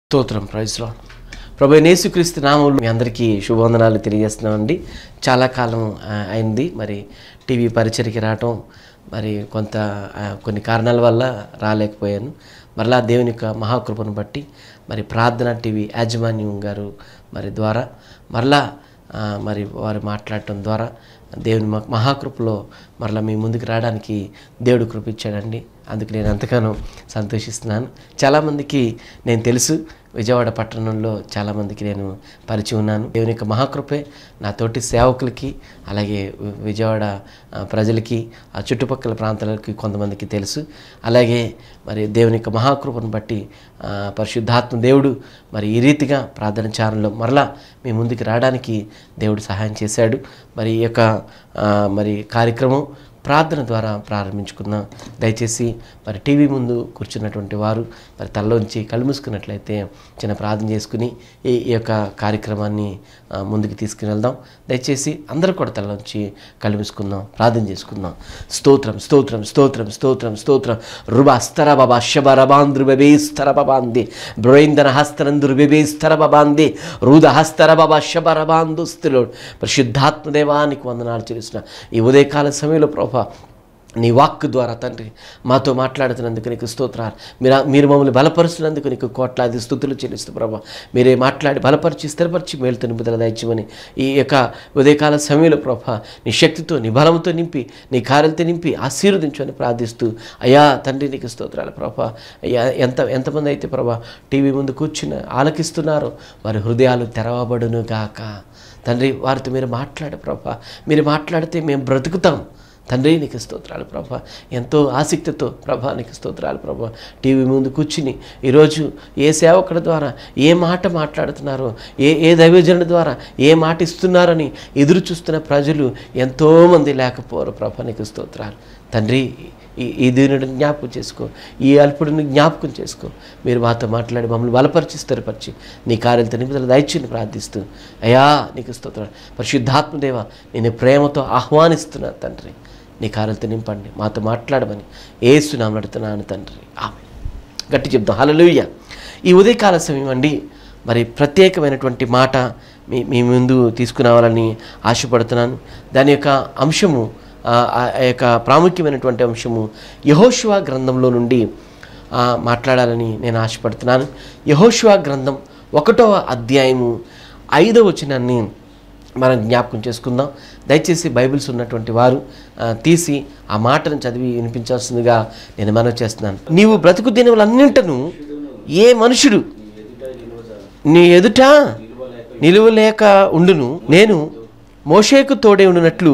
స్తోత్రం ప్రైజ్లో ప్రభు యేసుక్రీస్తు నామంలో మీ అందరికీ శుభవందనాలు తెలియజేస్తున్నామండి చాలా కాలం ఆ, అయింది మరి టీవీ పరిచయకి రావటం మరి కొంత ఆ, కొన్ని కారణాల వల్ల రాలేకపోయాను మరలా దేవుని యొక్క మహాకృపను బట్టి మరి ప్రార్థన టీవీ యాజమాన్యం గారు మరి ద్వారా మరలా ఆ, మరి వారు మాట్లాడటం ద్వారా దేవుని మ- మహాకృపలో మరలా మీ ముందుకు రావడానికి దేవుడు కృప ఇచ్చాడండి అందుకు నేను ఎంతగానో సంతోషిస్తున్నాను చాలామందికి నేను తెలుసు విజయవాడ పట్టణంలో చాలామందికి నేను పరిచయం ఉన్నాను దేవుని యొక్క మహాకృపే నా తోటి సేవకులకి అలాగే వి- విజయవాడ ఆ, ప్రజలకి ఆ చుట్టుపక్కల ప్రాంతాలకి కొంతమందికి తెలుసు అలాగే మరి దేవుని యొక్క మహాకృపను బట్టి ఆ, పరిశుద్ధాత్మ దేవుడు మరి ఈ రీతిగా ప్రార్థన చారంలో మరలా మీ ముందుకు రావడానికి దేవుడు సహాయం చేశాడు మరి ఈ యొక్క ఆ, మరి కార్యక్రమం ప్రార్థన ద్వారా ప్రారంభించుకుందాం దయచేసి మరి టీవీ ముందు కూర్చున్నటువంటి వారు మరి తలలోంచి కళ్ళు మూసుకున్నట్లయితే చిన్న ప్రార్థన చేసుకుని ఈ ఈ యొక్క కార్యక్రమాన్ని ఆ, ముందుకు తీసుకుని వెళ్దాం దయచేసి అందరూ కూడా తలలోంచి కళ్ళు మూసుకుందాం ప్రార్థన చేసుకుందాం స్తోత్రం స్తోత్రం స్తోత్రం స్తోత్రం స్తోత్రం రుబ స్తర బాబా శబ రబాంధ్రు బెబే స్తర బాబాంది బ్రోయిందన హస్తరంధ్రు బెబే స్తర బాబాంది రుద హస్తర బాబా శబ రబాందు స్థిరుడు పరిశుద్ధాత్మ దేవానికి వందనాలు చేసిన ఈ ఉదయకాల సమయంలో ప్రభా నీ వాక్ ద్వారా తండ్రి మాతో మాట్లాడుతున్నందుకు నీకు స్తోత్రాలు మీరు మీరు మమ్మల్ని బలపరుస్తున్నందుకు నీకు కోట్లాది స్థుతులు చెల్లిస్తూ ప్రభా మీరే మాట్లాడి బలపరిచి స్థిరపరిచి మేలుతో నింపుదల దయచమని ఈ యొక్క ఉదయకాల సమయంలో ప్రభా నీ శక్తితో నీ బలంతో నింపి నీ కార్యాలతో నింపి ఆశీర్వదించమని ప్రార్థిస్తూ అయ్యా తండ్రి నీకు స్తోత్రాలు ప్రభా అయ్యా ఎంత ఎంతమంది అయితే ప్రభా టీవీ ముందు కూర్చుని ఆలకిస్తున్నారో వారి హృదయాలు తెరవబడును గాక తండ్రి వారితో మీరు మాట్లాడే ప్రభా మీరు మాట్లాడితే మేము బ్రతుకుతాం తండ్రి నీకు స్తోత్రాలు ప్రభా ఎంతో ఆసక్తితో ప్రభా నీకు స్తోత్రాలు ప్రభా టీవీ ముందు కూర్చుని ఈరోజు ఏ సేవకుడి ద్వారా ఏ మాట మాట్లాడుతున్నారో ఏ ఏ దైవజనుడి ద్వారా ఏ మాట ఇస్తున్నారని ఎదురు చూస్తున్న ప్రజలు ఎంతోమంది లేకపోరు ప్రభా నీకు స్తోత్రాలు తండ్రి ఈ ఈ దీనుడిని జ్ఞాపకం చేసుకో ఈ అల్పుడిని జ్ఞాపకం చేసుకో మీరు మాతో మాట్లాడి మమ్మల్ని బలపరిచి స్థిరపరిచి నీ కార్యాలతో నిమిదల దయచుని ప్రార్థిస్తూ అయ్యా నీకు స్తోత్రాలు పరిశుద్ధాత్మదేవ నేను ప్రేమతో ఆహ్వానిస్తున్నా తండ్రి నీ కార్యాలతో నింపండి మాతో మాట్లాడమని ఏసునామం నడుతున్నాను తండ్రి ఆమె గట్టి చెప్దాం హల్లెలూయా ఈ ఉదయకాల సమయం అండి మరి ప్రత్యేకమైనటువంటి మాట మీ మీ ముందు తీసుకురావాలని ఆశపడుతున్నాను దాని యొక్క అంశము ఆ ఆ యొక్క ప్రాముఖ్యమైనటువంటి అంశము యహోశివ గ్రంథంలో నుండి ఆ, మాట్లాడాలని నేను ఆశపడుతున్నాను యహోశివ గ్రంథం ఒకటవ అధ్యాయము ఐదవ వచనాన్ని మనం జ్ఞాపకం చేసుకుందాం దయచేసి బైబిల్స్ ఉన్నటువంటి వారు ఆ, తీసి ఆ మాటను చదివి వినిపించాల్సిందిగా నేను మనవి చేస్తున్నాను నీవు బ్రతుకు దినములన్నింటను ఏ మనుషుడు నీ ఎదుట నిలువలేక ఉండును నేను మోషేకు తోడే ఉండునట్లు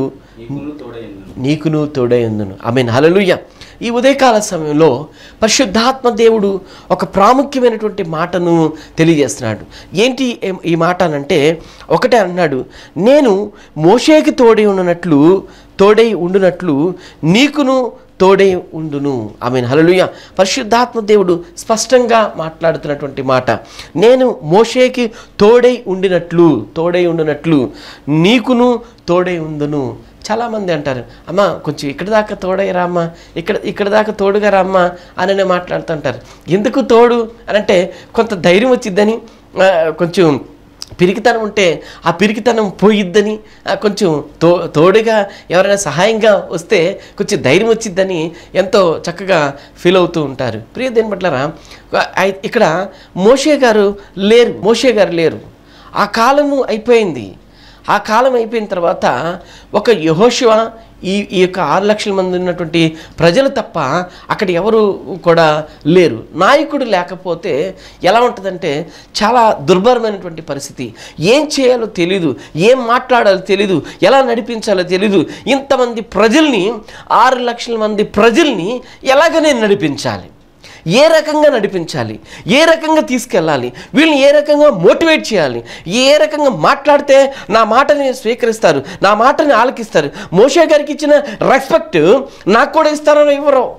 నీకును తోడే ఉండును ఐ మీన్ హలలుయ్య ఈ ఉదయకాల సమయంలో పరిశుద్ధాత్మ దేవుడు ఒక ప్రాముఖ్యమైనటువంటి మాటను తెలియజేస్తున్నాడు ఏంటి ఏ- ఈ మాట అనంటే ఒకటే అన్నాడు నేను మోషేకి తోడై ఉండునట్లు తోడై ఉండునట్లు నీకును తోడై ఉండును ఐ మీన్ హలలుయ పరిశుద్ధాత్మ దేవుడు స్పష్టంగా మాట్లాడుతున్నటువంటి మాట నేను మోషేకి తోడై ఉండినట్లు తోడై ఉండినట్లు నీకును తోడై ఉండును చాలామంది అంటారు అమ్మ కొంచెం ఇక్కడ దాకా తోడై రామ్మా ఇక్కడ ఇక్కడ దాకా తోడుగా రామ్మా అని మాట్లాడుతుంటారు ఎందుకు తోడు అని అంటే కొంత ధైర్యం వచ్చిద్దని ఆ, కొంచెం పిరికితనం ఉంటే ఆ పిరికితనం పోయిద్దని ఆ, కొంచెం తో తోడుగా ఎవరైనా సహాయంగా వస్తే కొంచెం ధైర్యం వచ్చిద్దని ఎంతో చక్కగా ఫీల్ అవుతూ ఉంటారు ప్రియ దేని పట్లరా ఐ- ఇక్కడ మోషే గారు లేరు మోషే గారు లేరు ఆ కాలము అయిపోయింది ఆ కాలం అయిపోయిన తర్వాత ఒక యహోశివ ఈ ఈ యొక్క ఆరు లక్షల మంది ఉన్నటువంటి ప్రజలు తప్ప అక్కడ ఎవరు కూడా లేరు నాయకుడు లేకపోతే ఎలా ఉంటుందంటే చాలా దుర్భరమైనటువంటి పరిస్థితి ఏం చేయాలో తెలీదు ఏం మాట్లాడాలో తెలీదు ఎలా నడిపించాలో తెలీదు ఇంతమంది ప్రజల్ని ఆరు లక్షల మంది ప్రజల్ని ఎలాగనే నడిపించాలి ఏ రకంగా నడిపించాలి ఏ రకంగా తీసుకెళ్ళాలి వీళ్ళని ఏ రకంగా మోటివేట్ చేయాలి ఏ రకంగా మాట్లాడితే నా మాటని స్వీకరిస్తారు నా మాటని ఆలకిస్తారు మోషే గారికి ఇచ్చిన రెస్పెక్ట్ నాకు కూడా ఇస్తారో ఇవ్వరు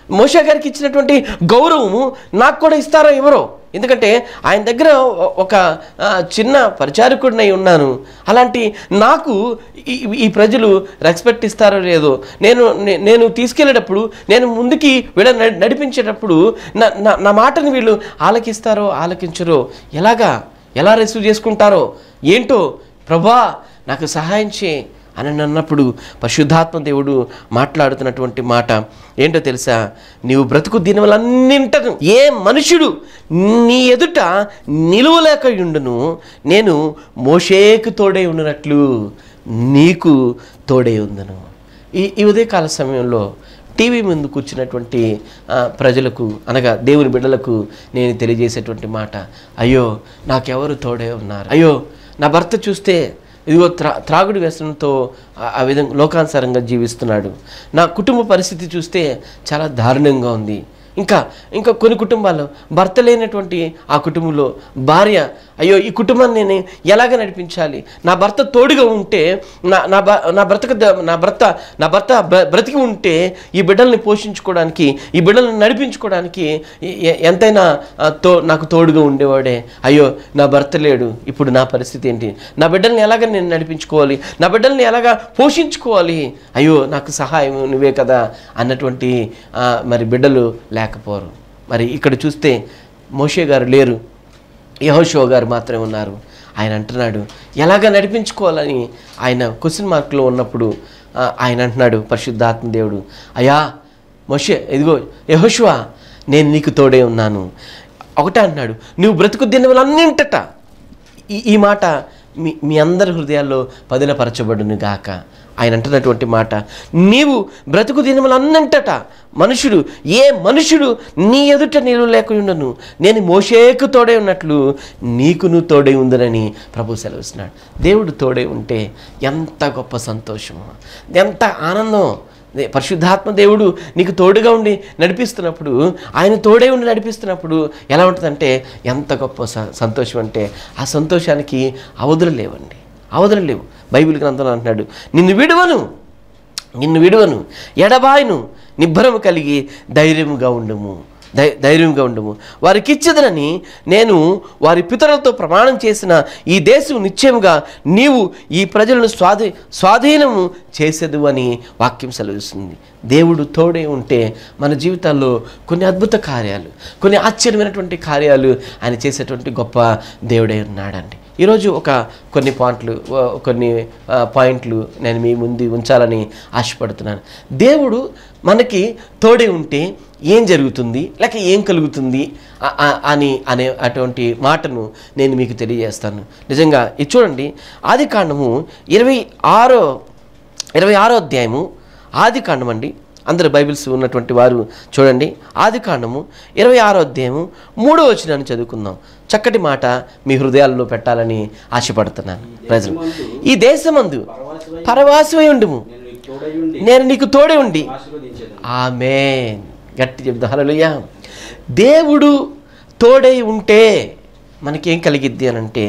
మోషే గారికి ఇచ్చినటువంటి గౌరవము నాకు కూడా ఇస్తారో ఎవరో ఎందుకంటే ఆయన దగ్గర ఒ- ఒక ఆ, చిన్న పరిచారకుడినై ఉన్నాను అలాంటి నాకు ఈ ఈ ప్రజలు రెస్పెక్ట్ ఇస్తారో లేదో నేను నే- నేను తీసుకెళ్ళేటప్పుడు నేను ముందుకి వీళ్ళ నడిపించేటప్పుడు నా నా- నా మాటని వీళ్ళు ఆలకిస్తారో ఆలకించరో ఎలాగా ఎలా రిసీవ్ చేసుకుంటారో ఏంటో ప్రభా నాకు సహాయం చే అని అన్నప్పుడు పరిశుద్ధాత్మ దేవుడు మాట్లాడుతున్నటువంటి మాట ఏంటో తెలుసా నీవు బ్రతుకు దినములన్నింటను ఏ మనుషుడు నీ ఎదుట నిలువలేక ఉండును నేను మోషేకు తోడే ఉండినట్లు నీకు తోడే ఉందను ఈ ఈ ఉదయకాల సమయంలో టీవీ ముందు కూర్చున్నటువంటి ఆ, ప్రజలకు అనగా దేవుని బిడ్డలకు నేను తెలియజేసేటువంటి మాట అయ్యో నాకెవరు తోడే ఉన్నారు అయ్యో నా భర్త చూస్తే ఇదిగో త్రా త్రాగుడు వ్యసనంతో ఆ- ఆ విధంగా లోకానుసారంగా జీవిస్తున్నాడు నా కుటుంబ పరిస్థితి చూస్తే చాలా దారుణంగా ఉంది ఇంకా ఇంకా కొన్ని కుటుంబాల్లో భర్త లేనటువంటి ఆ కుటుంబంలో భార్య అయ్యో ఈ కుటుంబాన్ని నేను ఎలాగ నడిపించాలి నా భర్త తోడుగా ఉంటే నా నా భ నా బ్రతక నా భర్త నా భర్త బ్ర- బ్రతికి ఉంటే ఈ బిడ్డల్ని పోషించుకోవడానికి ఈ బిడ్డల్ని నడిపించుకోవడానికి ఎ- ఎ- ఎంతైనా ఆ, తో నాకు తోడుగా ఉండేవాడే అయ్యో నా భర్త లేడు ఇప్పుడు నా పరిస్థితి ఏంటి నా బిడ్డల్ని ఎలాగ నేను నడిపించుకోవాలి నా బిడ్డల్ని ఎలాగ పోషించుకోవాలి అయ్యో నాకు సహాయం నువ్వే కదా అన్నటువంటి ఆ, మరి బిడ్డలు లేకపోరు మరి ఇక్కడ చూస్తే మోషే గారు లేరు యహోషో గారు మాత్రమే ఉన్నారు ఆయన అంటున్నాడు ఎలాగ నడిపించుకోవాలని ఆయన క్వశ్చన్ మార్క్లో ఉన్నప్పుడు ఆ, ఆయన అంటున్నాడు పరిశుద్ధాత్మ దేవుడు అయ్యా మోషే ఇదిగో యహోషువా నేను నీకు తోడే ఉన్నాను ఒకటే అంటున్నాడు నువ్వు బ్రతుకు దినములన్నింటట ఈ ఈ మాట మీ మీ అందరి హృదయాల్లో పదిలపరచబడును గాక ఆయన అంటున్నటువంటి మాట నీవు బ్రతుకు దినములన్నంటట మనుషుడు ఏ మనుషుడు నీ ఎదుట నీరు లేకుండాను నేను మోషేకు తోడే ఉన్నట్లు నీకు నువ్వు తోడే ఉందనని ప్రభు సెలవుస్తున్నాడు దేవుడు తోడే ఉంటే ఎంత గొప్ప సంతోషము ఎంత ఆనందం దే- పరిశుద్ధాత్మ దేవుడు నీకు తోడుగా ఉండి నడిపిస్తున్నప్పుడు ఆయన తోడే ఉండి నడిపిస్తున్నప్పుడు ఎలా ఉంటుందంటే ఎంత గొప్ప స- సంతోషం అంటే ఆ సంతోషానికి అవధులు లేవండి అవధులు లేవు బైబిల్ గ్రంథంలో అంటున్నాడు నిన్ను విడువను నిన్ను విడువను ఎడబాయను నిబ్బరము కలిగి ధైర్యముగా ఉండుము ధై ధైర్యంగా ఉండము వారికి ఇచ్చదనని నేను వారి పితరులతో ప్రమాణం చేసిన ఈ దేశం నిశ్చయముగా నీవు ఈ ప్రజలను స్వాధీ స్వాధీనము చేసేదు అని వాక్యం సెలవిస్తుంది దేవుడు తోడే ఉంటే మన జీవితాల్లో కొన్ని అద్భుత కార్యాలు కొన్ని ఆశ్చర్యమైనటువంటి కార్యాలు ఆయన చేసేటువంటి గొప్ప దేవుడే ఉన్నాడండి ఈరోజు ఒక కొన్ని పాయింట్లు ఓ, కొన్ని ఆ, పాయింట్లు నేను మీ ముందు ఉంచాలని ఆశపడుతున్నాను దేవుడు మనకి తోడే ఉంటే ఏం జరుగుతుంది లేక ఏం కలుగుతుంది ఆ- ఆ- అని అనే అటువంటి మాటను నేను మీకు తెలియజేస్తాను నిజంగా ఇది చూడండి ఆది కాండము ఇరవై ఆరో ఇరవై ఆరో అధ్యాయము ఆది కాండం అండి అందరు బైబిల్స్ ఉన్నటువంటి వారు చూడండి ఆది కాండము ఇరవై ఆరో అధ్యాయము మూడో వచనాన్ని చదువుకుందాం చక్కటి మాట మీ హృదయాల్లో పెట్టాలని ఆశపడుతున్నాను ప్రజలు ఈ దేశమందు పరవాసమై ఉండుము నేను నీకు తోడయుండి నేను నీకు తోడే ఉండి ఆశీర్వదించేదను ఆమె గట్టి చెప్తా హల్లెలూయా దేవుడు తోడై ఉంటే మనకేం కలిగిద్ది అని అంటే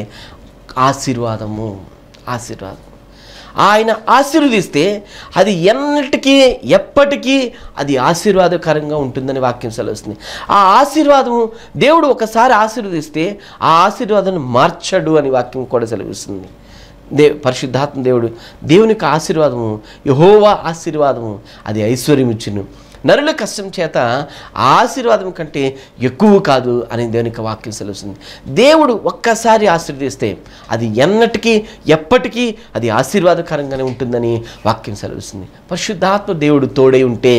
ఆశీర్వాదము ఆశీర్వాదం ఆయన ఆశీర్వదిస్తే అది ఎన్నటికీ ఎప్పటికీ అది ఆశీర్వాదకరంగా ఉంటుందని వాక్యం సెలవుస్తుంది ఆ ఆశీర్వాదము దేవుడు ఒకసారి ఆశీర్వదిస్తే ఆ ఆశీర్వాదాన్ని మార్చడు అని వాక్యం కూడా సెలవిస్తుంది దే పరిశుద్ధాత్మ దేవుడు దేవుని యొక్క ఆశీర్వాదము యహోవా ఆశీర్వాదము అది ఐశ్వర్యం ఇచ్చును నరుల కష్టం చేత ఆ ఆశీర్వాదం కంటే ఎక్కువ కాదు అని దేవుని యొక్క వాక్యం సెలవుస్తుంది దేవుడు ఒక్కసారి ఆశీర్వదిస్తే అది ఎన్నటికీ ఎప్పటికీ అది ఆశీర్వాదకరంగానే ఉంటుందని వాక్యం సెలవుస్తుంది పరిశుద్ధాత్మ దేవుడు తోడై ఉంటే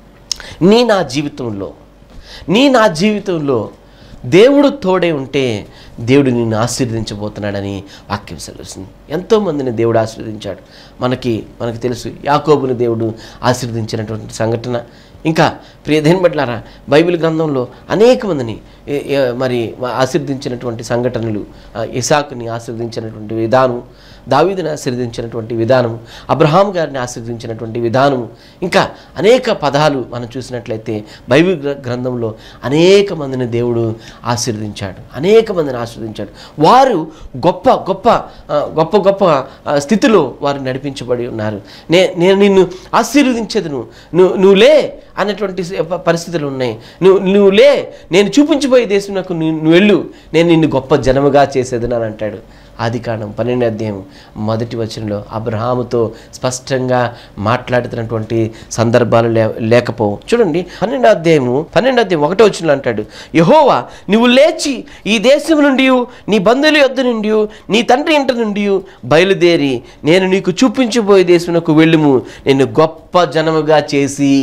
నీ నా జీవితంలో నీ నా జీవితంలో దేవుడు తోడే ఉంటే దేవుడు నిన్ను ఆశీర్వదించబోతున్నాడని వాక్యం సెలవుస్తుంది ఎంతోమందిని దేవుడు ఆశీర్వదించాడు మనకి మనకు తెలుసు యాకోబుని దేవుడు ఆశీర్వదించినటువంటి సంఘటన ఇంకా ప్రియదేని బట్లారా బైబిల్ గ్రంథంలో అనేక మందిని ఏ- ఏ- మరి ఆశీర్వదించినటువంటి సంఘటనలు ఆ, ఇసాకుని ఆశీర్వదించినటువంటి విధానం దావీదుని ఆశీర్వదించినటువంటి విధానం అబ్రహాం గారిని ఆశీర్వదించినటువంటి విధానం ఇంకా అనేక పదాలు మనం చూసినట్లయితే బైబిల్ గ్ర- గ్రంథంలో అనేక మందిని దేవుడు ఆశీర్వదించాడు అనేక మందిని ఆశీర్వదించాడు వారు గొప్ప గొప్ప ఆ, గొప్ప గొప్ప ఆ, స్థితిలో వారు నడిపించబడి ఉన్నారు నే నేను నిన్ను ఆశీర్వదించదును నువ్వు నువ్వు లే అనేటువంటి స- పరిస్థితులు ఉన్నాయి నువ్వు నువ్వు లే నేను చూపించబోయే దేశం నాకు నువ్వు నువ్వు వెళ్ళు నేను నిన్ను గొప్ప జనముగా చేసేదని అని అంటాడు ఆది కాండం పన్నెండు అధ్యాయం మొదటి వచనంలో అబ్రహాముతో స్పష్టంగా మాట్లాడుతున్నటువంటి సందర్భాలు లే లేకపోవు చూడండి పన్నెండు అధ్యాయము పన్నెండు అధ్యాయం ఒకటో వచనంలో అంటాడు యహోవా నువ్వు లేచి ఈ దేశం నుండి నీ బంధువుల యొద్ద నుండి నీ తండ్రి ఇంటి నుండి బయలుదేరి నేను నీకు చూపించబోయే దేశమునకు వెళ్ళుము నిన్ను గొప్ప జనముగా చేసి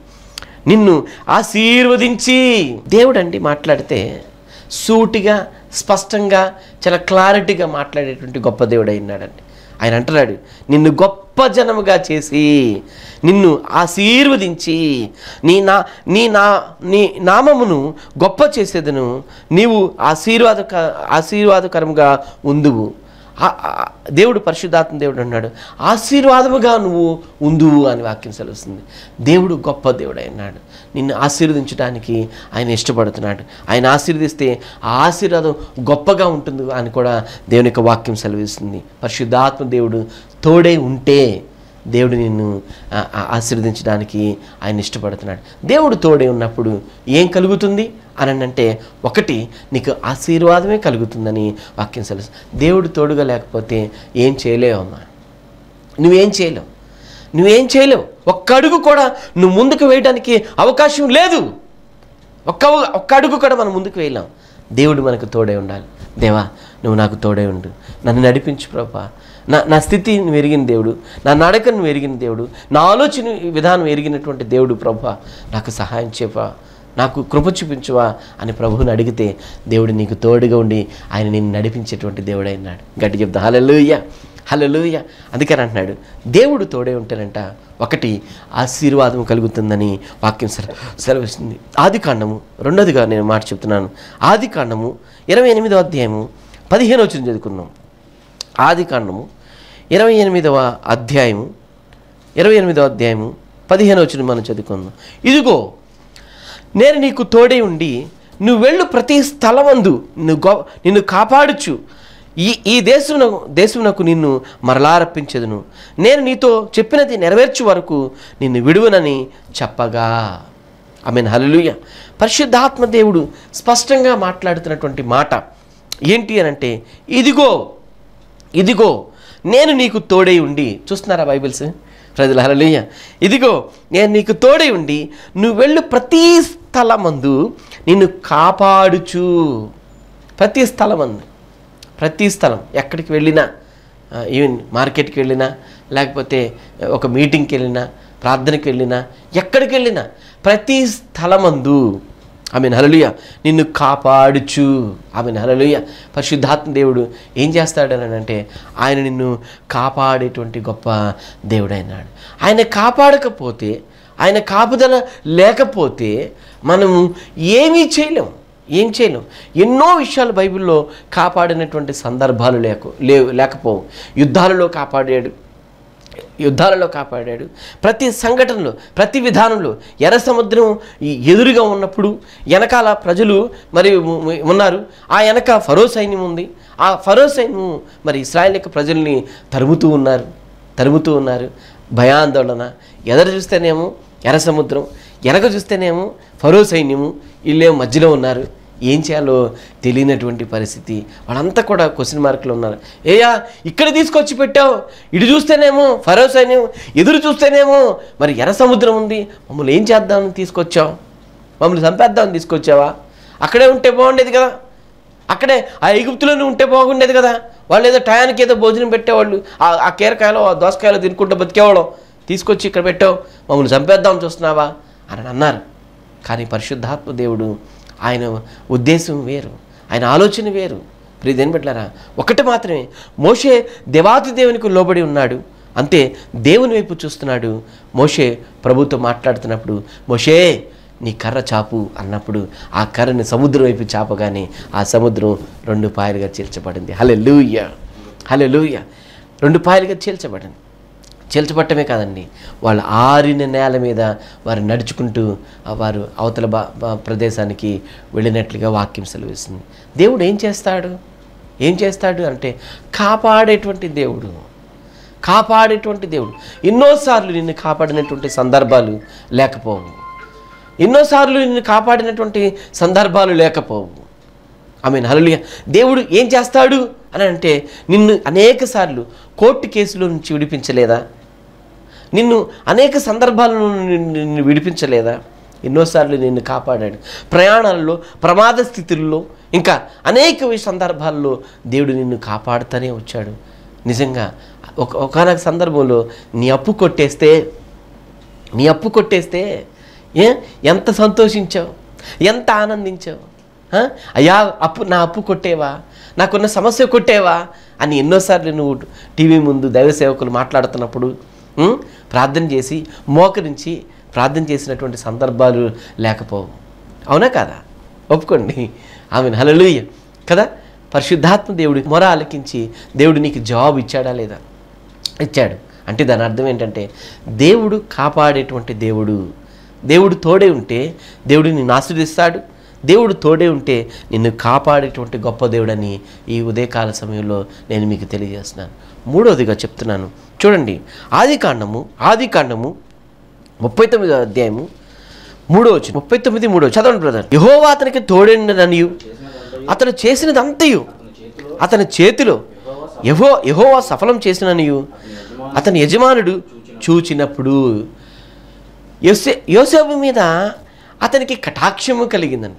నిన్ను ఆశీర్వదించి దేవుడు అండి మాట్లాడితే సూటిగా స్పష్టంగా చాలా క్లారిటీగా మాట్లాడేటువంటి గొప్ప దేవుడు అయినాడండి ఆయన అంటున్నాడు నిన్ను గొప్ప జనముగా చేసి నిన్ను ఆశీర్వదించి నీ నా నీ నా నీ నామమును గొప్ప చేసేదను నీవు ఆశీర్వాదక ఆశీర్వాదకరముగా ఉందువు ఆ- ఆ- దేవుడు పరిశుద్ధాత్మ దేవుడు అన్నాడు ఆశీర్వాదముగా నువ్వు ఉందువు అని వాక్యం సెలవుస్తుంది దేవుడు గొప్ప దేవుడు అన్నాడు నిన్ను ఆశీర్వదించడానికి ఆయన ఇష్టపడుతున్నాడు ఆయన ఆశీర్వదిస్తే ఆ ఆశీర్వాదం గొప్పగా ఉంటుంది అని కూడా దేవుని యొక్క వాక్యం సెలవిస్తుంది పరిశుద్ధాత్మ దేవుడు తోడై ఉంటే దేవుడు నిన్ను ఆ, ఆ, ఆశీర్వదించడానికి ఆయన ఇష్టపడుతున్నాడు దేవుడు తోడే ఉన్నప్పుడు ఏం కలుగుతుంది అని అంటే ఒకటి నీకు ఆశీర్వాదమే కలుగుతుందని వాక్యం సెలవు దేవుడు తోడుగా లేకపోతే ఏం చేయలేవమ్మా నువ్వేం చేయలేవు నువ్వేం చేయలేవు ఒక్క అడుగు కూడా నువ్వు ముందుకు వేయడానికి అవకాశం లేదు ఒక్క ఒక్క అడుగు కూడా మనం ముందుకు వేయలేం దేవుడు మనకు తోడే ఉండాలి దేవా నువ్వు నాకు తోడే ఉండు నన్ను నడిపించు ప్రభా నా నా స్థితి నువ్వు ఎరిగిన దేవుడు నా నడకను నువ్వు ఎరిగిన దేవుడు నా ఆలోచన విధానం ఎరిగినటువంటి దేవుడు ప్రభా నాకు సహాయం చేపా నాకు కృప చూపించువా అని ప్రభువుని అడిగితే దేవుడు నీకు తోడుగా ఉండి ఆయన నిన్ను నడిపించేటువంటి దేవుడు అయినాడు గట్టి చెప్తా హలలుయ్య హలలుయ్య అందుకని అంటున్నాడు దేవుడు తోడే ఉంటేనంట ఒకటి ఆశీర్వాదం కలుగుతుందని వాక్యం సెల సెలవిస్తుంది ఆది కాండము రెండోదిగా నేను మాట చెప్తున్నాను ఆది కాండము ఇరవై ఎనిమిదో అధ్యాయము పదిహేను వచ్చిన చదువుకున్నాం ఆది కాండము ఇరవై ఎనిమిదవ అధ్యాయము ఇరవై ఎనిమిదవ అధ్యాయము పదిహేను వచ్చిన మనం చదువుకుందాం ఇదిగో నేను నీకు తోడై ఉండి నువ్వు వెళ్ళు ప్రతి స్థలమందు నిన్ను గొ నిన్ను కాపాడుచు ఈ ఈ దేశమునకు దేశమునకు నిన్ను మరలారప్పించదును నేను నీతో చెప్పినది నెరవేర్చు వరకు నిన్ను విడువనని చెప్పగా ఆమె హల్లెలూయా పరిశుద్ధాత్మ దేవుడు స్పష్టంగా మాట్లాడుతున్నటువంటి మాట ఏంటి అని అంటే ఇదిగో ఇదిగో నేను నీకు తోడై ఉండి చూస్తున్నారా బైబిల్స్ ప్రజల హరలీయ ఇదిగో నేను నీకు తోడై ఉండి నువ్వు వెళ్ళు ప్రతి స్థలమందు నిన్ను కాపాడుచు ప్రతి స్థలమందు ప్రతి స్థలం ఎక్కడికి వెళ్ళినా ఆ, ఈవెన్ మార్కెట్కి వెళ్ళినా లేకపోతే ఒక మీటింగ్కి వెళ్ళినా ప్రార్థనకి వెళ్ళినా ఎక్కడికి వెళ్ళినా ప్రతి స్థలమందు ఆమె హలలుయ నిన్ను కాపాడుచు ఆమె హలలుయ పరిశుద్ధాత్మ దేవుడు ఏం చేస్తాడని అంటే ఆయన నిన్ను కాపాడేటువంటి గొప్ప దేవుడైనాడు ఆయన కాపాడకపోతే ఆయన కాపుదల లేకపోతే మనం ఏమీ చేయలేం ఏం చేయలేం ఎన్నో విషయాలు బైబిల్లో కాపాడినటువంటి సందర్భాలు లేక లేవు లేకపోవు యుద్ధాలలో కాపాడాడు యుద్ధాలలో కాపాడాడు ప్రతి సంఘటనలో ప్రతి విధానంలో ఎర్ర సముద్రం ఈ ఎదురుగా ఉన్నప్పుడు వెనకాల ప్రజలు మరి ఉ- ఉ- ఉన్నారు ఆ వెనక ఫరో సైన్యం ఉంది ఆ ఫరో సైన్యం మరి ఇస్రాయల్ యొక్క ప్రజల్ని తరుముతూ ఉన్నారు తరుముతూ ఉన్నారు భయాందోళన ఎదరు చూస్తేనేమో ఎర్ర సముద్రం వెనక చూస్తేనేమో ఫరో సైన్యము వీళ్ళేమో మధ్యలో ఉన్నారు ఏం చేయాలో తెలియనటువంటి పరిస్థితి వాళ్ళంతా కూడా క్వశ్చన్ మార్కులు ఉన్నారు ఏయా ఇక్కడ తీసుకొచ్చి పెట్టావు ఇటు చూస్తేనేమో ఫరో సైన్యం ఎదురు చూస్తేనేమో మరి ఎర్ర సముద్రం ఉంది మమ్మల్ని ఏం చేద్దామని తీసుకొచ్చావు మమ్మల్ని చంపేద్దామని తీసుకొచ్చావా అక్కడే ఉంటే బాగుండేది కదా అక్కడే ఆ ఎగుప్తులోనే ఉంటే బాగుండేది కదా వాళ్ళు ఏదో టయానికి ఏదో భోజనం పెట్టేవాళ్ళు ఆ ఆ కీరకాయలు ఆ దోసకాయలు తినుకుంటూ బతికేవాళ్ళం తీసుకొచ్చి ఇక్కడ పెట్టావు మమ్మల్ని చంపేద్దాం చూస్తున్నావా అని అన్నారు కానీ పరిశుద్ధాత్మ దేవుడు ఆయన ఉద్దేశం వేరు ఆయన ఆలోచన వేరు ప్రియదేని పెట్టారా ఒకటి మాత్రమే మోషే దేవాతి దేవునికి లోబడి ఉన్నాడు అంతే దేవుని వైపు చూస్తున్నాడు మోషే ప్రభుతో మాట్లాడుతున్నప్పుడు మోషే నీ కర్ర చాపు అన్నప్పుడు ఆ కర్రని సముద్రం వైపు చాపగానే ఆ సముద్రం రెండు పాయలుగా చీల్చబడింది హలే లూయ హలే లూయ రెండు పాయలుగా చీల్చబడింది చీల్చబట్టమే కాదండి వాళ్ళు ఆరిన నేల మీద వారు నడుచుకుంటూ ఆ వారు అవతల బా బా- ప్రదేశానికి వెళ్ళినట్లుగా వాక్యం సెలవిస్తుంది దేవుడు ఏం చేస్తాడు ఏం చేస్తాడు అంటే కాపాడేటువంటి దేవుడు కాపాడేటువంటి దేవుడు ఎన్నోసార్లు నిన్ను కాపాడినటువంటి సందర్భాలు లేకపోవు ఎన్నోసార్లు నిన్ను కాపాడినటువంటి సందర్భాలు లేకపోవు ఐ మీన్ హల్లెలూయా దేవుడు ఏం చేస్తాడు అని అంటే నిన్ను అనేక సార్లు కోర్టు కేసులో నుంచి విడిపించలేదా నిన్ను అనేక సందర్భాలను నిన్ను నిన్ను విడిపించలేదా ఎన్నోసార్లు నిన్ను కాపాడాడు ప్రయాణాల్లో ప్రమాద స్థితుల్లో ఇంకా అనేక వి- సందర్భాల్లో దేవుడు నిన్ను కాపాడుతూనే వచ్చాడు నిజంగా ఒక ఒకనొక సందర్భంలో నీ అప్పు కొట్టేస్తే నీ అప్పు కొట్టేస్తే ఏ ఎంత సంతోషించావు ఎంత ఆనందించావు ఆ? అయ్యా అప్పు నా అప్పు కొట్టేవా నాకున్న సమస్య కొట్టేవా అని ఎన్నోసార్లు నువ్వు టీవీ ముందు దైవ సేవకులు మాట్లాడుతున్నప్పుడు ఉం? ప్రార్థన చేసి మోకరించి ప్రార్థన చేసినటువంటి సందర్భాలు లేకపోవు అవునా కాదా ఒప్పుకోండి ఆమె హలలుయ్య కదా పరిశుద్ధాత్మ దేవుడి మొర ఆలకించి దేవుడు నీకు జవాబు ఇచ్చాడా లేదా ఇచ్చాడు అంటే దాని అర్థం ఏంటంటే దేవుడు కాపాడేటువంటి దేవుడు దేవుడు తోడే ఉంటే దేవుడు నిన్ను ఆశీర్దిస్తాడు దేవుడు తోడే ఉంటే నిన్ను కాపాడేటువంటి గొప్ప దేవుడని ఈ ఉదయకాల సమయంలో నేను మీకు తెలియజేస్తున్నాను మూడవదిగా చెప్తున్నాను చూడండి ఆది కాండము ఆది కాండము ముప్పై తొమ్మిదో అధ్యాయము మూడో వచ్చి ముప్పై తొమ్మిది మూడో చదవండి బ్రదర్ యహోవా అతనికి తోడైననియు అతను చేసినదంతయు అతని చేతిలో యహో యహోవా సఫలం చేసిననియు అతని యజమానుడు చూచినప్పుడు యోసే యోసేపు మీద అతనికి కటాక్షము కలిగిందంట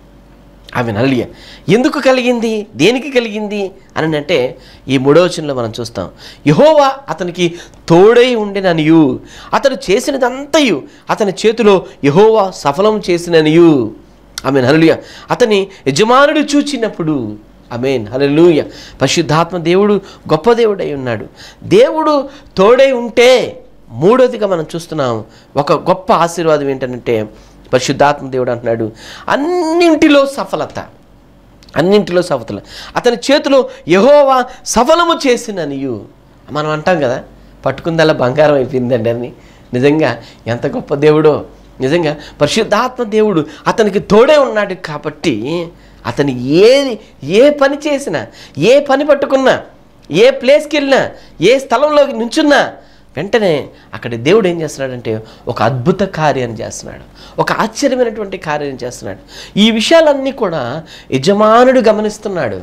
ఆమె నల్లియ ఎందుకు కలిగింది దేనికి కలిగింది అని అంటే ఈ మూడవచనంలో మనం చూస్తాం యహోవా అతనికి తోడై ఉండిననియు అతడు చేసినదంతయు అతని చేతిలో యహోవా సఫలం చేసిననియు ఆమె హలలుయ అతని యజమానుడు చూచినప్పుడు అమేన్ హలలుయ పరిశుద్ధాత్మ దేవుడు గొప్ప దేవుడై ఉన్నాడు దేవుడు తోడై ఉంటే మూడోదిగా మనం చూస్తున్నాం ఒక గొప్ప ఆశీర్వాదం ఏంటంటే పరిశుద్ధాత్మ దేవుడు అంటున్నాడు అన్నింటిలో సఫలత అన్నింటిలో సఫలత అతని చేతిలో యహోవా సఫలము చేసిననియు మనం అంటాం కదా పట్టుకుందల్లా బంగారం అయిపోయిందండి అని నిజంగా ఎంత గొప్ప దేవుడో నిజంగా పరిశుద్ధాత్మ దేవుడు అతనికి తోడే ఉన్నాడు కాబట్టి అతను ఏది ఏ పని చేసినా ఏ పని పట్టుకున్నా ఏ ప్లేస్కి వెళ్ళినా ఏ స్థలంలోకి నుంచున్నా వెంటనే అక్కడ దేవుడు ఏం చేస్తున్నాడంటే ఒక అద్భుత కార్యం చేస్తున్నాడు ఒక ఆశ్చర్యమైనటువంటి కార్యం చేస్తున్నాడు ఈ విషయాలన్నీ కూడా యజమానుడు గమనిస్తున్నాడు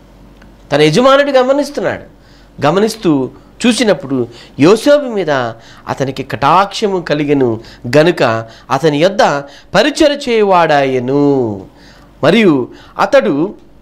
తన యజమానుడు గమనిస్తున్నాడు గమనిస్తూ చూసినప్పుడు యోసేపు మీద అతనికి కటాక్షము కలిగెను గనుక అతని యొద్ద పరిచయ చేయవాడాయను మరియు అతడు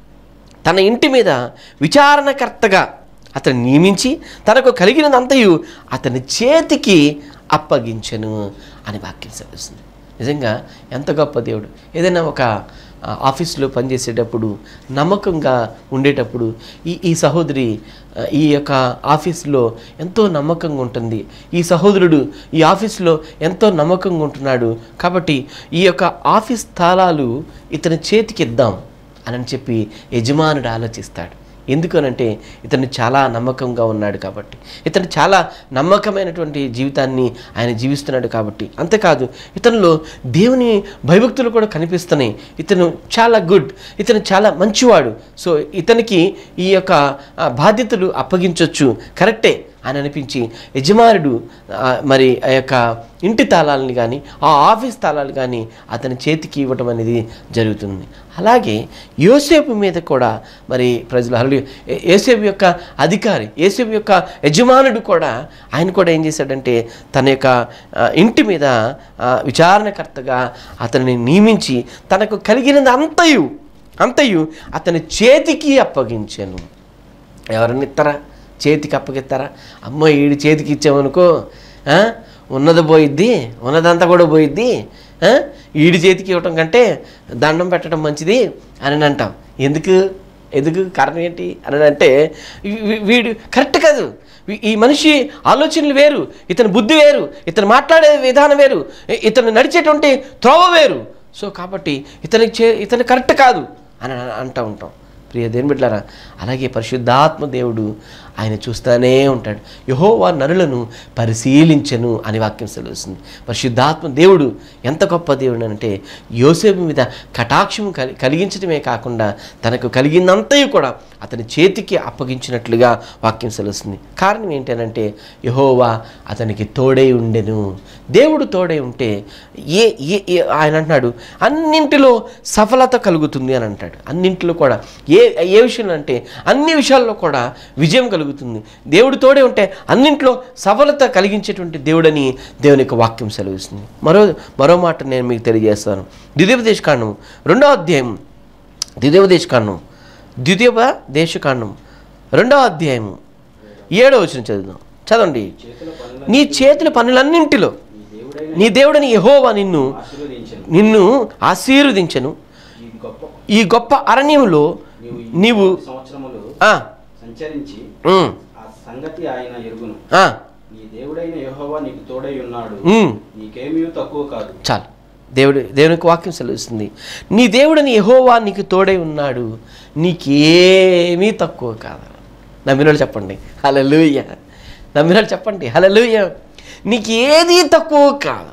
తన ఇంటి మీద విచారణకర్తగా అతను నియమించి తనకు కలిగినదంతయు అతని చేతికి అప్పగించెను అని వాక్యం సెలవుస్తుంది నిజంగా ఎంత గొప్ప దేవుడు ఏదైనా ఒక ఆ, ఆఫీస్లో పనిచేసేటప్పుడు నమ్మకంగా ఉండేటప్పుడు ఈ ఈ సహోదరి ఆ, ఈ యొక్క ఆఫీస్లో ఎంతో నమ్మకంగా ఉంటుంది ఈ సహోదరుడు ఈ ఆఫీస్లో ఎంతో నమ్మకంగా ఉంటున్నాడు కాబట్టి ఈ యొక్క ఆఫీస్ తాళాలు ఇతని చేతికి ఇద్దాం అని చెప్పి యజమానుడు ఆలోచిస్తాడు ఎందుకనంటే ఇతను చాలా నమ్మకంగా ఉన్నాడు కాబట్టి ఇతను చాలా నమ్మకమైనటువంటి జీవితాన్ని ఆయన జీవిస్తున్నాడు కాబట్టి అంతేకాదు ఇతనిలో దేవుని భయభక్తులు కూడా కనిపిస్తున్నాయి ఇతను చాలా గుడ్ ఇతను చాలా మంచివాడు సో ఇతనికి ఈ యొక్క ఆ, బాధ్యతలు అప్పగించవచ్చు కరెక్టే అని అనిపించి యజమానుడు ఆ, మరి ఆ యొక్క ఇంటి తాళాలని కానీ ఆ ఆఫీస్ తాళాలు కానీ అతని చేతికి ఇవ్వటం అనేది జరుగుతుంది అలాగే యోసేపు మీద కూడా మరి ప్రజలు హల్లు యోసేపు యొక్క అధికారి యోసేపు యొక్క యజమానుడు కూడా ఆయన కూడా ఏం చేశాడంటే తన యొక్క ఆ, ఇంటి మీద ఆ, విచారణకర్తగా అతనిని నియమించి తనకు కలిగినది అంతయు అంతయు అతని చేతికి అప్పగించాను ఎవరన్నా ఇస్తారా చేతికి అప్పగిస్తారా అమ్మ ఈడి చేతికి ఇచ్చామనుకో ఆ? ఉన్నది పోయిద్ది ఉన్నదంతా కూడా పోయిద్ది ఆ? ఈడి చేతికి ఇవ్వటం కంటే దండం పెట్టడం మంచిది అని అంటాం ఎందుకు ఎందుకు కారణం ఏంటి అని అంటే వీ- వీ- వీడు కరెక్ట్ కాదు వీ- ఈ మనిషి ఆలోచనలు వేరు ఇతని బుద్ధి వేరు ఇతను మాట్లాడే విధానం వేరు ఇ- ఇతను నడిచేటువంటి త్రోవ వేరు సో కాబట్టి ఇతనికి చే ఇతను కరెక్ట్ కాదు అని అన- అంటూ ఉంటాం ప్రియ దేని బిడ్డారా అలాగే పరిశుద్ధాత్మ దేవుడు ఆయన చూస్తూనే ఉంటాడు యహోవా నరులను పరిశీలించను అని వాక్యం సెలవుస్తుంది పరిశుద్ధాత్మ దేవుడు ఎంత గొప్ప దేవుడు అంటే యోసేపు మీద కటాక్షం కలి కలిగించడమే కాకుండా తనకు కలిగిందంతయు కూడా అతని చేతికి అప్పగించినట్లుగా వాక్యం సెలవుస్తుంది కారణం ఏంటనంటే యహోవా అతనికి తోడై ఉండెను దేవుడు తోడై ఉంటే ఏ ఏ ఏ- ఆయన అంటున్నాడు అన్నింటిలో సఫలత కలుగుతుంది అని అంటాడు అన్నింటిలో కూడా ఏ ఏ విషయంలో అంటే అన్ని విషయాల్లో కూడా విజయం కలుగుతుంది దేవుడు తోడే ఉంటే అన్నింటిలో సఫలత కలిగించేటువంటి దేవుడని దేవుని యొక్క వాక్యం సెలవిస్తుంది మరో మరో మాట నేను మీకు తెలియజేస్తాను ద్వితీయోపదేశ కాండం రెండో అధ్యాయం ద్వితీయోపదేశ కాండం ద్వితీయోప దేశకాండం రెండో అధ్యాయము ఏడో వచ్చిన చదువుదాం చదవండి చేతుల పనుల నీ చేతుల పనులన్నింటిలో నీ దేవుడైన నీ దేవుడని యెహోవా నిన్ను ఆశీర్వదించను నిన్ను ఆశీర్వదించను ఈ గొప్ప ఈ గొప్ప అరణ్యంలో నీవు ఈ నీవు నలభై సంవత్సరములు ఆ, సంచరించి ఉమ్, ఆ సంగతి ఆయన ఎరుగును ఆ, నీ దేవుడైన యెహోవా నీకు తోడై ఉన్నాడు ఉమ్, నీకేమీ తక్కువ కాదు చాలు దేవుడు దేవునికి వాక్యం సెలవుస్తుంది నీ దేవుడని యెహోవా నీకు తోడై ఉన్నాడు నీకేమీ తక్కువ కాదు నమ్మినోళ్ళు చెప్పండి హలలుయ నమ్మినోళ్ళు చెప్పండి హలలుయ నీకు ఏది తక్కువ కాదు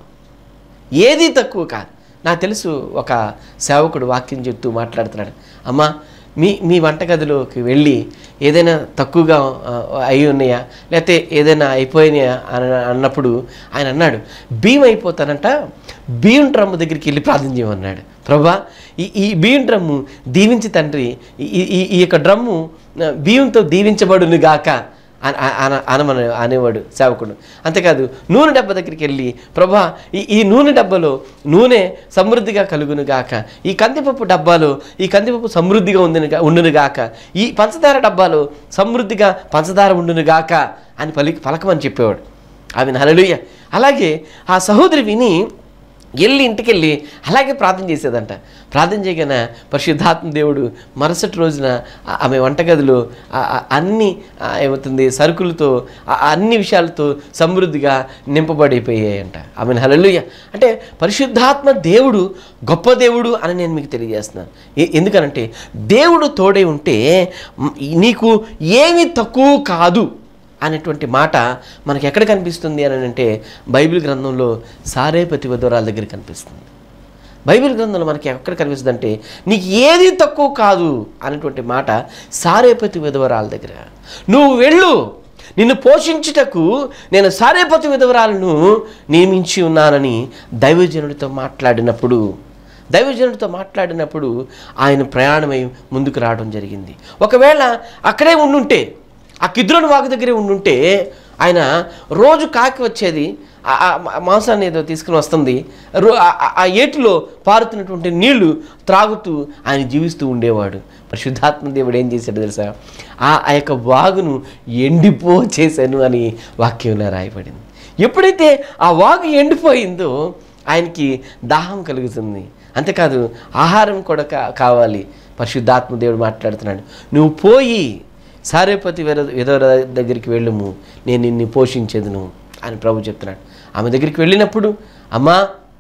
ఏది తక్కువ కాదు నాకు తెలుసు ఒక సేవకుడు వాక్యం చెప్తూ మాట్లాడుతున్నాడు అమ్మా మీ మీ వంటగదిలోకి వెళ్ళి ఏదైనా తక్కువగా ఆ, అయి ఉన్నాయా లేకపోతే ఏదైనా అయిపోయినాయా అని అన్నప్పుడు ఆయన అన్నాడు బియ్యం అయిపోతానంట బియ్యం డ్రమ్ము దగ్గరికి వెళ్ళి ప్రార్థన చేయమన్నాడు ప్రభా ఈ ఈ బియ్యం డ్రమ్ము దీవించి తండ్రి ఈ ఈ- ఈ యొక్క డ్రమ్ము ఆ, బియ్యంతో దీవించబడును గాక అన- అన- అనమన అనేవాడు సేవకుడు అంతేకాదు నూనె డబ్బా దగ్గరికి వెళ్ళి ప్రభా ఈ ఈ నూనె డబ్బాలో నూనె సమృద్ధిగా కలుగును గాక ఈ కందిపప్పు డబ్బాలో ఈ కందిపప్పు సమృద్ధిగా ఉండును గా- ఉండును గాక ఈ పంచదార డబ్బాలో సమృద్ధిగా పంచదార ఉండును గాక అని పలికి పలకమని చెప్పేవాడు ఆమె హల్లెలూయా అలాగే ఆ సహోదరి విని వెళ్ళి ఇంటికి వెళ్ళి అలాగే ప్రార్థన చేసేదంట ప్రార్థన చేయగానే పరిశుద్ధాత్మ దేవుడు మరుసటి రోజున ఆ- ఆమె వంటగదిలో ఆ- ఆ అన్ని ఆ ఏమవుతుంది సరుకులతో ఆ అన్ని విషయాలతో సమృద్ధిగా నింపబడిపోయాయంట ఆమె హలలుయ అంటే పరిశుద్ధాత్మ దేవుడు గొప్ప దేవుడు అని నేను మీకు తెలియజేస్తున్నాను ఎ- ఎందుకనంటే దేవుడు తోడే ఉంటే మ్, నీకు ఏమీ తక్కువ కాదు అనేటువంటి మాట మనకి ఎక్కడ కనిపిస్తుంది అని అంటే బైబిల్ గ్రంథంలో సారేపతి వధురాల దగ్గర కనిపిస్తుంది బైబిల్ గ్రంథంలో మనకి ఎక్కడ కనిపిస్తుంది అంటే నీకు ఏది తక్కువ కాదు అనేటువంటి మాట సారేపతి విధవరాల దగ్గర నువ్వు వెళ్ళు నిన్ను పోషించుటకు నేను సారేపతి విధవరాలను నియమించి ఉన్నానని దైవజనుడితో మాట్లాడినప్పుడు దైవజనుడితో మాట్లాడినప్పుడు ఆయన ప్రయాణమై ముందుకు రావడం జరిగింది ఒకవేళ అక్కడే ఉండుంటే ఆ కిద్రోని వాగు దగ్గరే ఉండుంటే ఆయన రోజు కాకి వచ్చేది ఆ- ఆ మా- మాంసాన్ని ఏదో తీసుకుని వస్తుంది రో ఆ- ఆ- ఆ ఏటిలో పారుతున్నటువంటి నీళ్లు త్రాగుతూ ఆయన జీవిస్తూ ఉండేవాడు పరిశుద్ధాత్మ దేవుడు ఏం చేశాడు తెలుసా ఆ ఆ యొక్క వాగును ఎండిపో చేశాను అని వాక్యంలో రాయబడింది ఎప్పుడైతే ఆ వాగు ఎండిపోయిందో ఆయనకి దాహం కలుగుతుంది అంతేకాదు ఆహారం కూడా కా కావాలి పరిశుద్ధాత్మ దేవుడు మాట్లాడుతున్నాడు నువ్వు పోయి సారేపతి విర విధవ దగ్గరికి వెళ్ళుము నేను నిన్ను పోషించేదును అని ప్రభు చెప్తున్నాడు ఆమె దగ్గరికి వెళ్ళినప్పుడు అమ్మా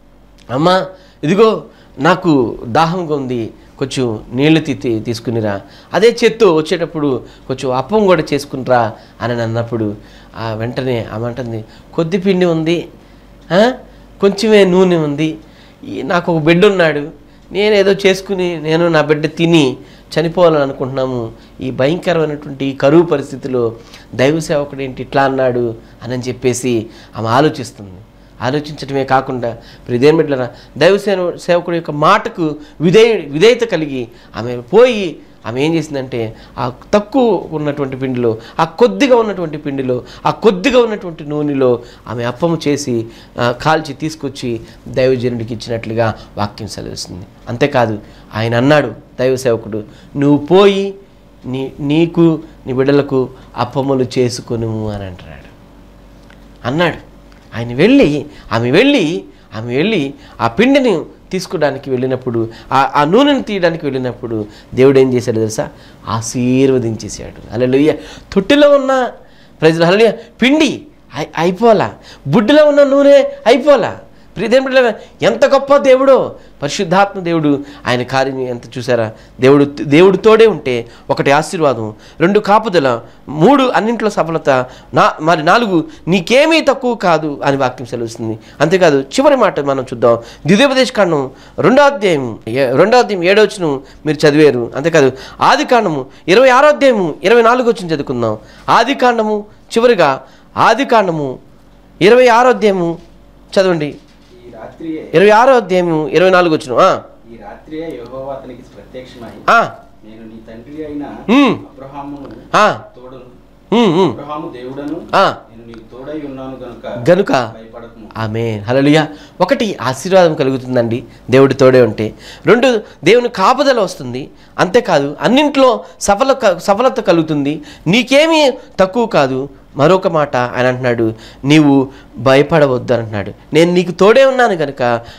అమ్మా ఇదిగో నాకు దాహంగా ఉంది కొంచెం నీళ్లు తీ తీ- తీసుకునిరా అదే చేత్తో వచ్చేటప్పుడు కొంచెం అప్పం కూడా చేసుకునిరా అని అన్నప్పుడు ఆ వెంటనే ఆమె అంటుంది కొద్ది పిండి ఉంది ఆ? కొంచెమే నూనె ఉంది ఈ నాకు ఒక బిడ్డ ఉన్నాడు నేను ఏదో చేసుకుని నేను నా బిడ్డ తిని చనిపోవాలని అనుకుంటున్నాము ఈ భయంకరమైనటువంటి ఈ కరువు పరిస్థితిలో దైవ సేవకుడు ఏంటి ఇట్లా అన్నాడు అని చెప్పేసి ఆమె ఆలోచిస్తుంది ఆలోచించడమే కాకుండా ప్రిదేం బిడ్డల దైవ సేవ సేవకుడు యొక్క మాటకు విధేయ విధేయత కలిగి ఆమె పోయి ఆమె ఏం చేసిందంటే ఆ తక్కువ ఉన్నటువంటి పిండిలో ఆ కొద్దిగా ఉన్నటువంటి పిండిలో ఆ కొద్దిగా ఉన్నటువంటి నూనెలో ఆమె అప్పము చేసి ఆ, కాల్చి తీసుకొచ్చి దైవజనుడికి ఇచ్చినట్లుగా వాక్యం సెలవిస్తుంది అంతేకాదు ఆయన అన్నాడు దైవ సేవకుడు నువ్వు పోయి నీ నీకు నీ బిడ్డలకు అప్పములు చేసుకొను అని అంటున్నాడు అన్నాడు ఆయన వెళ్ళి ఆమె వెళ్ళి ఆమె వెళ్ళి ఆ పిండిని తీసుకోవడానికి వెళ్ళినప్పుడు ఆ ఆ నూనెను తీయడానికి వెళ్ళినప్పుడు దేవుడు ఏం చేశాడు తెలుసా ఆశీర్వదించేశాడు అలెలుయ్య తొట్టిలో ఉన్న ప్రజలు అలలుయ్య పిండి అయి- అయిపోలా బుడ్డిలో ఉన్న నూనె అయిపోలా ప్రియదేవుడు బిడ్డలారా, ఎంత గొప్ప దేవుడో పరిశుద్ధాత్మ దేవుడు ఆయన కార్యం ఎంత చూసారా దేవుడు దేవుడు తోడే ఉంటే ఒకటి ఆశీర్వాదం రెండు కాపుదల మూడు అన్నింట్లో సఫలత నా మరి నాలుగు నీకేమీ తక్కువ కాదు అని వాక్యం సెలవుస్తుంది అంతేకాదు చివరి మాట మనం చూద్దాం ద్వితీయోపదేశ కాండం రెండో అధ్యాయం ఏ- రెండో అధ్యాయం ఏడవచ్చును మీరు చదివారు అంతేకాదు ఆది కాండము ఇరవై ఆరో అధ్యాయము ఇరవై నాలుగు వచ్చిన చదువుకుందాం ఆది కాండము చివరిగా ఆది కాండము ఇరవై ఆరో అధ్యాయము చదవండి ఈ రాత్రియే ఇరవై ఆరో అధ్యాయము ఇరవై నాలుగు వచ్చిన ఈ రాత్రియే యెహోవా అతనికి ప్రత్యక్షమై నేను నీ తండ్రి అయిన ఉమ్. అబ్రహామును ఆ. తోడును ఉమ్, ఉమ్. అబ్రహాము దేవుడను ఆ. నేను నీకు తోడై ఉన్నాను గనుక గనుక భయపడకము ఆమె హలలుయ ఒకటి ఆశీర్వాదం కలుగుతుందండి దేవుడి తోడే ఉంటే రెండు దేవుని కాపుదల వస్తుంది అంతేకాదు అన్నింట్లో సఫల సఫలత కలుగుతుంది నీకేమీ తక్కువ కాదు మరొక మాట ఆయన అంటున్నాడు నీవు భయపడవద్దు అని అంటున్నాడు నేను నీకు తోడే ఉన్నాను కనుక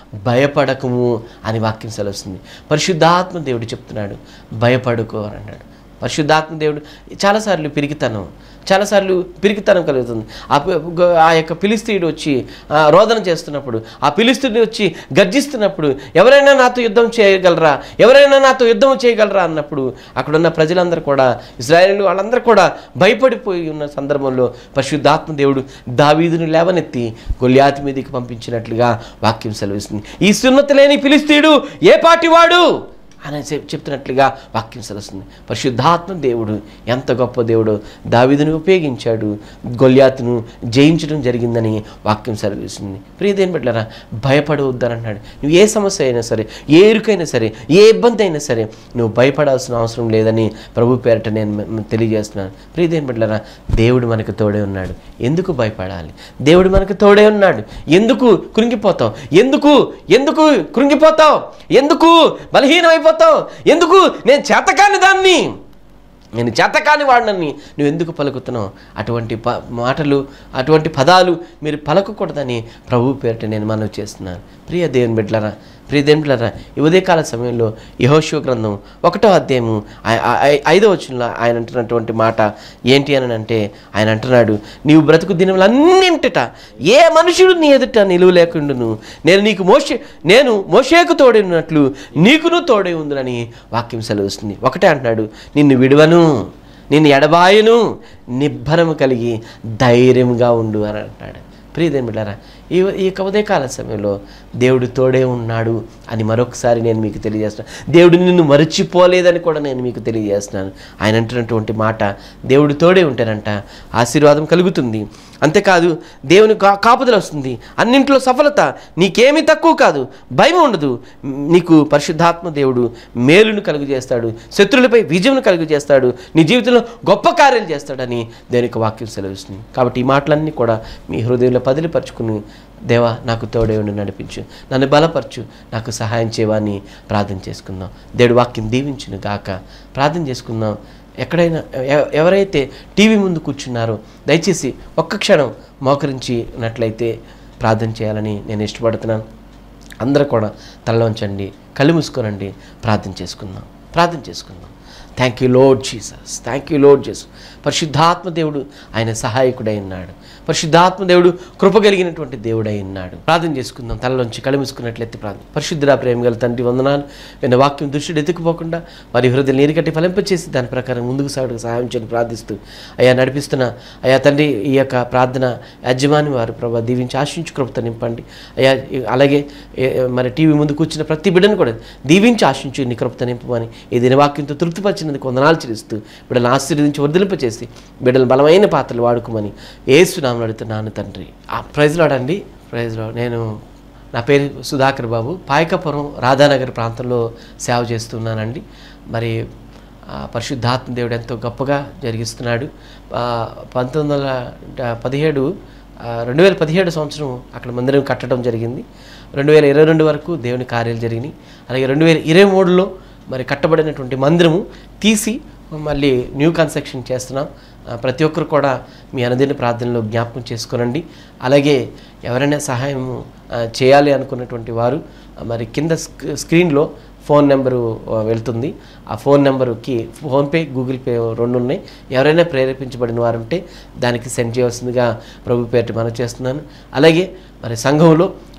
భయపడకము అని వాక్యం సెలవుస్తుంది పరిశుద్ధాత్మ దేవుడు చెప్తున్నాడు భయపడుకో అని అన్నాడు పరిశుద్ధాత్మ దేవుడు చాలాసార్లు పిరికితనం చాలాసార్లు పిరికితనం కలుగుతుంది ఆ పి- గ- ఆ యొక్క పిలిస్తీయుడు వచ్చి ఆ, రోదన చేస్తున్నప్పుడు ఆ పిలిస్తీయుడు వచ్చి గర్జిస్తున్నప్పుడు ఎవరైనా నాతో యుద్ధం చేయగలరా ఎవరైనా నాతో యుద్ధం చేయగలరా అన్నప్పుడు అక్కడున్న ప్రజలందరూ కూడా ఇజ్రాయేలు వాళ్ళందరూ కూడా భయపడిపోయి ఉన్న సందర్భంలో పరిశుద్ధాత్మ దేవుడు దావీదుని లేవనెత్తి గొల్యాతి మీదకి పంపించినట్లుగా వాక్యం సెలవిస్తుంది ఈ సున్నతి లేని పిలిస్తీయుడు ఏ పాటి వాడు అని చెప్- చెప్తున్నట్లుగా వాక్యం సెలవుస్తుంది పరిశుద్ధాత్మ దేవుడు ఎంత గొప్ప దేవుడు దావిదుని ఉపయోగించాడు గొల్యాతును జయించడం జరిగిందని వాక్యం సెలవిస్తుంది ప్రియదేని బిడ్డలారా భయపడవద్దని అంటున్నాడు నువ్వు ఏ సమస్య అయినా సరే ఏ ఇరుకైనా సరే ఏ ఇబ్బంది అయినా సరే నువ్వు భయపడాల్సిన అవసరం లేదని ప్రభు పేరట నేను మ- మ- తెలియజేస్తున్నాను ప్రియదేని బిడ్డలారా దేవుడు మనకు తోడే ఉన్నాడు ఎందుకు భయపడాలి దేవుడు మనకు తోడే ఉన్నాడు ఎందుకు కృంగిపోతావు ఎందుకు ఎందుకు కృంగిపోతావు ఎందుకు బలహీనమైపోతావు ఎందుకు నేను చేతకాని దాన్ని నేను చేతకాని వాడినని నువ్వు ఎందుకు పలుకుతున్నావు అటువంటి ప మాటలు అటువంటి పదాలు మీరు పలకకూడదని ప్రభు పేరిట నేను మనవి చేస్తున్నాను ప్రియ దేవుని బిడ్డలరా ప్రియ దేవుని బిడ్డలరా ఈ ఉదయకాల సమయంలో యహోశివ గ్రంథం ఒకటో అధ్యాయము ఐ- ఐ- ఐదో వచనంలో ఆయన అంటున్నటువంటి మాట ఏంటి అని అంటే ఆయన అంటున్నాడు నీవు బ్రతుకు దినములన్నింటిట ఏ మనుషుడు నీ ఎదుట నిలువ లేకుండాను నేను నీకు మోషే నేను మోషేకు తోడే ఉన్నట్లు నీకును తోడే ఉందని వాక్యం సెలవుస్తుంది ఒకటే అంటున్నాడు నిన్ను విడువను నిన్ను ఎడబాయను నిబ్బరము కలిగి ధైర్యంగా ఉండు అని అంటాడు ప్రియదేని బిడ్డారా ఈ ఈ యొక్క ఉదయకాల సమయంలో దేవుడు తోడే ఉన్నాడు అని మరొకసారి నేను మీకు తెలియజేస్తున్నాను దేవుడు నిన్ను మరచిపోలేదని కూడా నేను మీకు తెలియజేస్తున్నాను ఆయన అంటున్నటువంటి మాట దేవుడు తోడే ఉంటారంట ఆశీర్వాదం కలుగుతుంది అంతేకాదు దేవుని కా కాపుదల వస్తుంది అన్నింట్లో సఫలత నీకేమీ తక్కువ కాదు భయం ఉండదు నీకు పరిశుద్ధాత్మ దేవుడు మేలును కలుగు చేస్తాడు శత్రులపై విజయం కలుగు చేస్తాడు నీ జీవితంలో గొప్ప కార్యాలు చేస్తాడని దేవుని యొక్క వాక్యం సెలవిస్తుంది కాబట్టి ఈ మాటలన్నీ కూడా మీ హృదయంలో పదిలిపరుచుకుని దేవా నాకు తోడే ఉండి నడిపించు నన్ను బలపరచు నాకు సహాయం చేయవని ప్రార్థన చేసుకుందాం దేవుడి వాక్యం దీవించును గాక ప్రార్థన చేసుకుందాం ఎక్కడైనా ఎ- ఎవరైతే టీవీ ముందు కూర్చున్నారో దయచేసి ఒక్క క్షణం మోకరించినట్లయితే ప్రార్థన చేయాలని నేను ఇష్టపడుతున్నాను అందరూ కూడా తలలోంచండి కళ్ళు మూసుకోనండి ప్రార్థన చేసుకుందాం ప్రార్థన చేసుకుందాం thank you Lord Jesus thank you Lord Jesus పరిశుద్ధాత్మ దేవుడు ఆయన సహాయకుడై ఉన్నాడు పరిశుద్ధాత్మ దేవుడు కృప కలిగినటువంటి దేవుడై ఉన్నాడు ప్రార్థన చేసుకుందాం తలలోంచి కళ్ళు మూసుకున్నట్లయితే ప్రార్థన పరిశుద్ధురా ప్రేమ గల తండ్రి వందనాలు విన్న వాక్యం దృష్టిని ఎత్తుకుపోకుండా వారి హృదయం నీరు కట్టి ఫలింపచేసి దాని ప్రకారం ముందుకు సాగుకు సహాయం చేయని ప్రార్థిస్తూ అయ్యా నడిపిస్తున్న అయ్యా తండ్రి ఈ యొక్క ప్రార్థన యజమాని వారు ప్రభా దీవించి ఆశించు కృపతో నింపండి అయ్యా ఈ- అలాగే ఏ- మరి టీవీ ముందు కూర్చున్న ప్రతి బిడ్డను కూడా దీవించి ఆశించు నీ కృపతో నింపమని ఈ దినవాక్యంతో తృప్తిపరిచినందుకు వందనాలు చెల్లిస్తూ బిడ్డలను ఆశీర్వదించి వర్ధలింపచేసి బిడ్డలు బలమైన పాత్రలు వాడుకోమని ఏసునామలు అడుగుతున్నాను తండ్రి ఆ ప్రైజ్ లాడండి ప్రైజ్ లాడ్ నేను నా పేరు సుధాకర్ బాబు పాయకపురం రాధానగర్ ప్రాంతంలో సేవ చేస్తున్నానండి మరి ఆ, పరిశుద్ధాత్మ దేవుడు ఎంతో గొప్పగా జరిగిస్తున్నాడు ఆ, పంతొమ్మిది వందల డ- పదిహేడు ఆ, రెండు వేల పదిహేడు సంవత్సరం అక్కడ మందిరం కట్టడం జరిగింది రెండు వేల ఇరవై రెండు వరకు దేవుని కార్యాలు జరిగినాయి అలాగే రెండు వేల ఇరవై మూడులో మరి కట్టబడినటువంటి మందిరము తీసి మళ్ళీ న్యూ కన్స్ట్రక్షన్ చేస్తున్నాం ఆ, ప్రతి ఒక్కరు కూడా మీ అనుదిన ప్రార్థనలో జ్ఞాపకం చేసుకోనండి అలాగే ఎవరైనా సహాయం ఆ, చేయాలి అనుకున్నటువంటి వారు ఆ, మరి కింద స్క్ స్క్రీన్లో ఫోన్ నెంబరు ఆ, వెళ్తుంది ఆ ఫోన్ నెంబరుకి ఫోన్పే గూగుల్ పే రెండు ఉన్నాయి ఎవరైనా ప్రేరేపించబడిన వారు ఉంటే దానికి సెండ్ చేయవలసిందిగా ప్రభు పేరు మనం చేస్తున్నాను అలాగే మరి సంఘంలో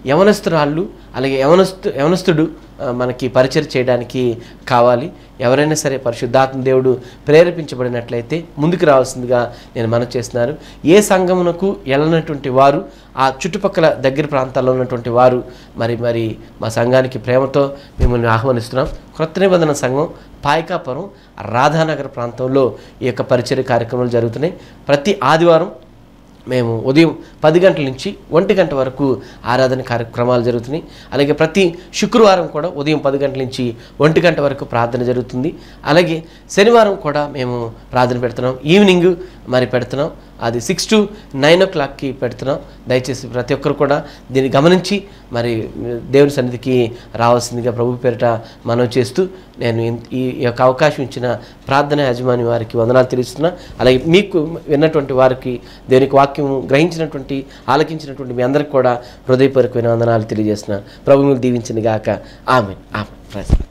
యవనస్తురాళ్ళు అలాగే యవనస్తు యవనస్తుడు ఆ, మనకి పరిచయం చేయడానికి కావాలి ఎవరైనా సరే పరిశుద్ధాత్మ దేవుడు ప్రేరేపించబడినట్లయితే ముందుకు రావాల్సిందిగా నేను మనం చేస్తున్నాను ఏ సంఘమునకు వెళ్ళనటువంటి వారు ఆ చుట్టుపక్కల దగ్గర ప్రాంతాల్లో ఉన్నటువంటి వారు మరి మరి మా సంఘానికి ప్రేమతో మిమ్మల్ని ఆహ్వానిస్తున్నాం క్రొత్త నిబంధన సంఘం పాయకాపురం రాధానగర్ ప్రాంతంలో ఈ యొక్క పరిచయ కార్యక్రమాలు జరుగుతున్నాయి ప్రతి ఆదివారం మేము ఉదయం పది గంటల నుంచి ఒంటి గంట వరకు ఆరాధన కార్యక్రమాలు జరుగుతున్నాయి అలాగే ప్రతి శుక్రవారం కూడా ఉదయం పది గంటల నుంచి ఒంటి గంట వరకు ప్రార్థన జరుగుతుంది అలాగే శనివారం కూడా మేము ప్రార్థన పెడుతున్నాం ఈవినింగ్ మరి పెడుతున్నాం అది సిక్స్ టు నైన్ ఓ క్లాక్కి పెడుతున్నాం దయచేసి ప్రతి ఒక్కరు కూడా దీన్ని గమనించి మరి దేవుని సన్నిధికి రావాల్సిందిగా ప్రభు పేరిట మనం చేస్తూ నేను ఇన్- ఈ ఈ యొక్క అవకాశం ఇచ్చిన ప్రార్థన యజమాని వారికి వందనాలు తెలుస్తున్నా అలాగే మీకు విన్నటువంటి వారికి దేవునికి వాక్యం గ్రహించినటువంటి ఆలకించినటువంటి మీ అందరికి కూడా హృదయపూర్వకమైన వందనాలు తెలియజేస్తున్నా ప్రభు దీవించింది గాక ఆమె ఆమె